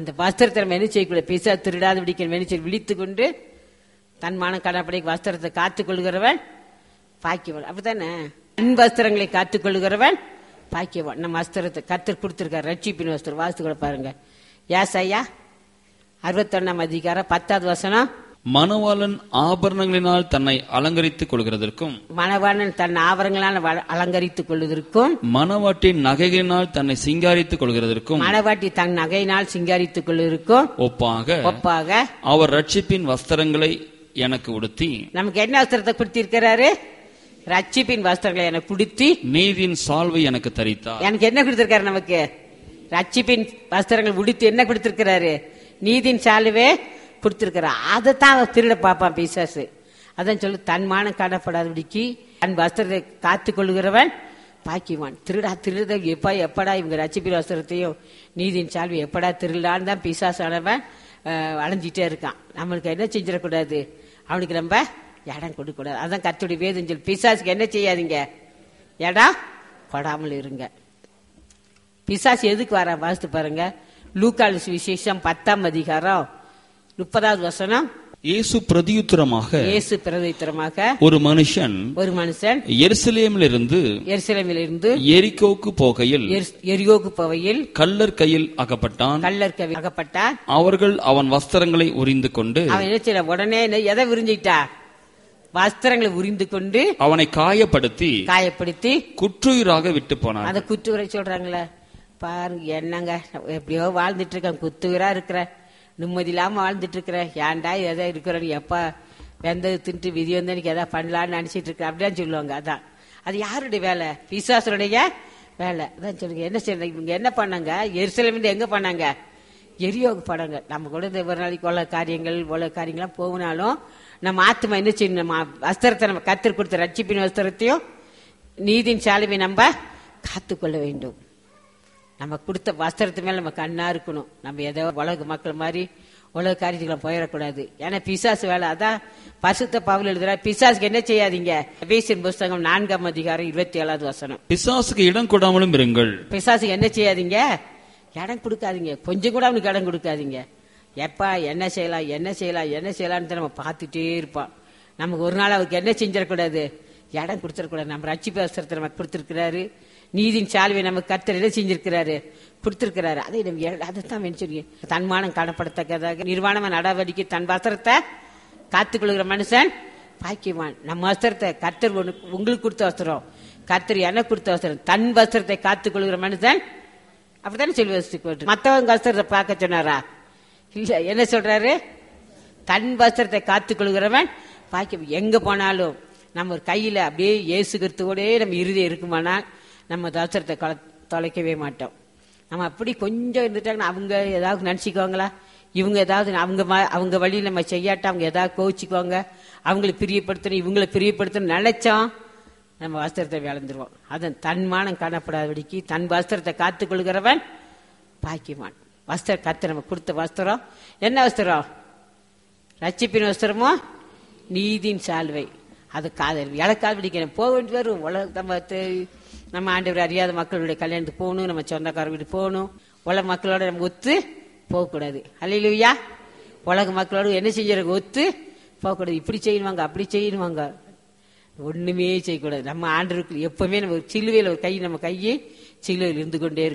அந்த வஸ்திரத்தை நம்ம என்ன செய்யக்கூடாது பிசா திருடாது பிடிக்கணும் என்ன செய்ய விழித்து கொண்டு தன் மான கடப்படை வஸ்திரத்தை காத்துக் கொள்கிறவன் பாக்கியவன் அப்படித்தானே தன் வஸ்திரங்களை காத்துக் கொள்கிறவன் பாக்கியவன் நம்ம வஸ்திரத்தை கத்தர் கொடுத்திருக்காரு ரட்சிப்பின் வஸ்திரம் வாசித்து கூட பாருங்க யாஸ் ஐயா அறுபத்தொன்னாம் அதிகாரம் பத்தாவது வசனம் மணவாளன் ஆபரணங்களினால் தன்னை அலங்கரித்துக் கொள்கிறதற்கும் மணவாளன் தன் ஆவரங்களால் வ- அலங்கரித்துக் கொள்வதற்கும் மணவாட்டின் நகைகளினால் தன்னை சிங்காரித்துக் கொள்கிறதற்கும் மணவாட்டி தன் நகையினால் சிங்காரித்துக் கொள்வதற்கும் ஒப்பாக ஒப்பாக அவர் ரட்சிப்பின் வஸ்திரங்களை எனக்கு உடுத்தி நமக்கு என்ன வஸ்திரத்தை கொடுத்திருக்கிறாரு ரட்சிப்பின் வஸ்திரங்களை எனக்கு கொடுத்தி நீதியின் சால்வை எனக்கு தரித்தார் எனக்கு என்ன கொடுத்திருக்காரு நமக்கு ரட்சிப்பின் வஸ்திரங்கள் உடுத்தி என்ன கொடுத்திருக்கிறாரு நீதின் சாலுவே கொடுத்திருக்கிறார் அதைத்தான் அவன் திருட பாப்பான் பிசாசு அதான் சொல்லு தன் மானம் காணப்படாதபடிக்கு தன் வஸ்திரத்தை காத்துக் கொள்கிறவன் பாக்கிவான் திருடா திருட எப்பா எப்படா இவங்க ரட்சிப்பின் வஸ்திரத்தையும் நீதியின் சால்வை எப்படா திருடான்னு தான் பிசாசானவன் அஹ், அலைஞ்சிட்டே இருக்கான் நம்மளுக்கு என்ன செஞ்சிடக்கூடாது அவனுக்கு நம்ம இடம் கொடுக்கக்கூடாது அதான் கத்துடைய வேதம் சொல்லி பிசாசுக்கு என்ன செய்யாதீங்க இடம் கொடாமல் இருங்க பிசாசு எதுக்கு வர வாசித்து பாருங்க லூக்கால் விசேஷம் பத்தாம் அதிகாரம் முப்பதாவது வசனம் இயேசு பிரதியுத்தரமாக இயேசு பிரதித்திரமாக ஒரு மனுஷன் ஒரு மனுஷன் எருசலேமிலிருந்து எருசலேமிலிருந்து எரிகோவுக்கு போகையில் எர்- எரியோகு போவையில் கள்ளர் கையில் அகப்பட்டான் கள்ளர் கவி அகப்பட்டான் அவர்கள் அவன் வஸ்திரங்களை உரிந்து கொண்டு அவன் என்ன செய்ய உடனே என்ன- எதை விரிஞ்சிட்டா வஸ்திரங்களை உரிந்து கொண்டு அவனை காயப்படுத்தி காயப்படுத்தி குற்றுயிராக விட்டு போனான் அதை குத்துவிரை சொல்றாங்களே பாருங்க என்னங்க எப்படியோ வாழ்ந்துட்டு இருக்கேன் குத்துவிரா இருக்கிறேன் நிம்மதி இல்லாம வாழ்ந்துட்டு இருக்கிறேன் ஏன்டா எதோ இருக்கிறேன் எப்ப வெந்தது தின்ட்டு விதி வந்து எனக்கு எதாவது பண்ணலான்னு நினைச்சிட்டு இருக்கேன் அப்படிதான் சொல்லுவாங்க அதான் அது யாருடைய வேலை பிசாசனுடைய வேலை அதான் சொல்லுங்க என்ன செய்யணும் இவங்க என்ன பண்ணாங்க எருசலேமில் எங்க பண்ணாங்க எரியோக படங்க நம்ம கூட இந்த ஒரு நாளைக்கு உள்ள காரியங்கள் உள்ள காரியங்கள்லாம் போகனாலும் நம்ம ஆத்மா என்ன செய்யணும் நம்ம வஸ்திரத்தை நம்ம கத்தர் கொடுத்த ரட்சிப்பின் வஸ்திரத்தையும் நீதியின் சாலுவை நம்ம காத்துக்கொள்ள வேண்டும் நம்ம கொடுத்த வஸ்திரத்து மேல நம்ம கண்ணா இருக்கணும் நம்ம ஏதோ உலக மக்கள் மாதிரி உலக காரியத்துக்குள்ள போயிடக்கூடாது ஏன்னா பிசாசு வேலை அதான் பரிசுத்த பவுல் எழுதுறா பிசாசுக்கு என்ன செய்யாதீங்க எபேசியன் புஸ்தகம் நான்காம் அதிகாரம் இருபத்தி ஏழாவது வசனம் பிசாசுக்கு இடம் கொடாமலும் இருங்கள் பிசாசுக்கு என்ன செய்யாதீங்க இடம் கொடுக்காதீங்க கொஞ்சம் கூட அவனுக்கு இடம் கொடுக்காதீங்க எப்பா என்ன செய்யலாம் என்ன செய்யலாம் என்ன செய்யலாம்னு நம்ம பார்த்துட்டே இருப்பான் நமக்கு ஒரு நாள் அவருக்கு என்ன செஞ்சிடக்கூடாது இடம் கொடுத்துடக்கூடாது நம்ம ரட்சி பேசுறத நமக்கு கொடுத்துருக்கிறாரு நீதியின் சால்வை நமக்கு கத்தர் என்ன செஞ்சிருக்கிறாரு கொடுத்திருக்கிறாரு அதை நம்ம எ- அதைத்தான் வெஞ்சொல்லி தன்மானம் காணப்படத்தக்கதாக நிர்வாணமா நடவடிக்கை தன் வஸ்திரத்தை காத்துக்கொள்கிற மனுஷன் பாக்கியவான் நம்ம வஸ்திரத்தை கத்தர் உனக்கு- உங்களுக்கு கொடுத்த வஸ்திரம் கத்தர் எனக்கு கொடுத்த வஸ்திரம் தன் வஸ்திரத்தை காத்துக்கொள்கிற மனுஷன் அப்படித்தானே சொல்லி வச்சுட்டு மத்தவங்க வஸ்திரத்தை பார்க்க சொன்னாரா இல்ல என்ன சொல்றாரு தன் வஸ்திரத்தை காத்துக்கொள்கிறவன் பாக்கியம் எங்க போனாலும் நம்ம ஒரு கையில அப்படியே இயேசுகிறதோடே நம்ம இறுதி இருக்குமானால் நம்ம வஸ்திரத்தை கல- தொலைக்கவே மாட்டோம் நம்ம அப்படி கொஞ்சம் இருந்துட்டாங்கன்னா அவங்க ஏதாவது நினைச்சுக்குவாங்களா இவங்க ஏதாவது அவங்க ம- அவங்க வழியில் நம்ம செய்யாட்டா அவங்க ஏதாவது கோவிச்சுக்குவாங்க அவங்களை பிரியப்படுத்தணும் இவங்களை பிரியப்படுத்தணும் நினைச்சோம் நம்ம வஸ்திரத்தை விளந்துருவோம் அதன் தன்மானம் காணப்படாதபடிக்கு தன் வஸ்திரத்தை காத்துக்கொள்கிறவன் பாக்கியவான் வஸ்திர கத்து நம்ம கொடுத்த வஸ்திரம் என்ன வஸ்திரம் ரட்சிப்பின் வஸ்திரமோ நீதியின் சால்வை அது காதல் இலக்கால் பிடிக்கணும் போக வேண்டி வரும் உலக நம்ம தெ- நம்ம ஆண்டவர் அறியாத மக்களுடைய கல்யாணத்துக்கு போகணும் நம்ம சொந்தக்கார வீடு போகணும் உலக மக்களோட நம்ம ஒத்து போகக்கூடாது அல்லையா உலக மக்களோட என்ன செஞ்சிருக்க ஒத்து போகக்கூடாது இப்படி செய்யணுவாங்க அப்படி செய்யணுவாங்க ஒண்ணுமே செய்யக்கூடாது நம்ம ஆண்டருக்கு எப்பவுமே நம்ம சிலுவையில் ஒரு கை நம்ம கையை சிலுவையில் இருந்து கொண்டே இருக்கும்